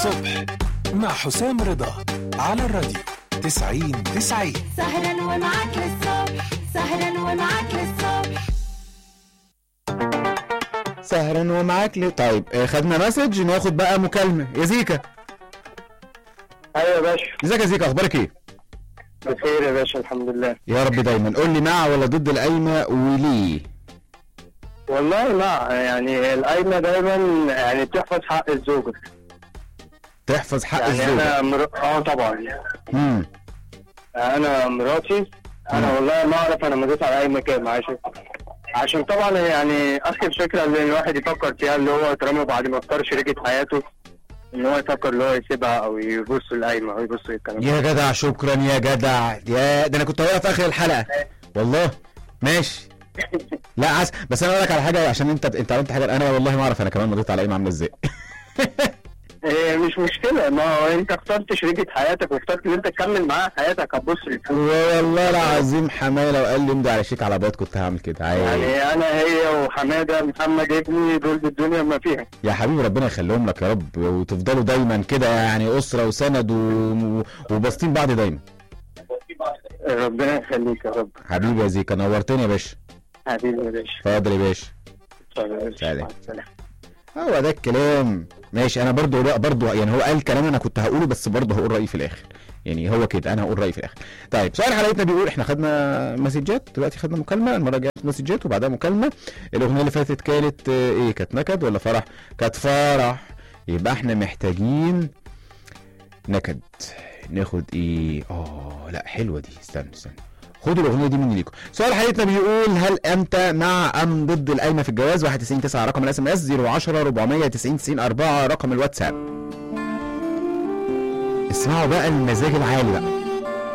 الصبح مع حسام رضا على الراديو 90 90 سهرا ومعاك للصبح سهرا ومعاك للصبح سهرا ومعاك ليه طيب آه، خدنا مسج ناخد بقى مكالمة يا زيكا ايوه يا باشا ازيك يا زيكا اخبارك ايه بخير يا باشا الحمد لله يا رب دايما قول لي مع ولا ضد القايمة وليه والله مع يعني القايمه دايما يعني بتحفظ حق الزوجه تحفظ حق يعني الزوجة انا مر... اه طبعا امم انا مراتي انا والله ما اعرف انا مضيت على قايمه كام عشان عشان طبعا يعني اخر فكره اللي الواحد يفكر فيها اللي هو طالما بعد ما اختار شريكه حياته ان هو يفكر اللي هو يسيبها او يبص القايمه او يبص الكلام ده. يا جدع شكرا يا جدع يا ده انا كنت هقولها في اخر الحلقة والله ماشي لا عس بس انا اقول لك على حاجة عشان انت انت عملت حاجة انا والله ما اعرف انا كمان مضيت على قايمة عاملة ازاي إيه مش مشكله ما هو انت اخترت شريكه حياتك واخترت ان انت تكمل معاها حياتك هتبص للفلوس والله العظيم حماية لو قال لي امضي على شيك على بيض كنت هعمل كده عادي يعني انا هي وحماده محمد ابني دول بالدنيا ما فيها يا حبيبي ربنا يخليهم لك يا رب وتفضلوا دايما كده يعني اسره وسند و... وباسطين بعض دايما ربنا يخليك يا رب حبيبي يا زيكا نورتني يا باشا حبيبي يا باشا اتفضل يا باشا اتفضل يا باشا. سلام. مع السلامة. هو ده الكلام ماشي انا برضو لا برضو يعني هو قال كلام انا كنت هقوله بس برضو هقول رايي في الاخر يعني هو كده انا هقول رايي في الاخر طيب سؤال حلقتنا بيقول احنا خدنا مسجات دلوقتي خدنا مكالمه المره الجايه مسجات وبعدها مكالمه الاغنيه اللي فاتت كانت آه، ايه كانت نكد ولا فرح كانت فرح يبقى احنا محتاجين نكد ناخد ايه اه لا حلوه دي استنى استنى خدوا الاغنيه دي مني ليكم سؤال حلقتنا بيقول هل انت مع ام ضد القايمه في الجواز 91 9 رقم الاس ام اس 010 490 90 4 رقم الواتساب اسمعوا بقى المزاج العالي بقى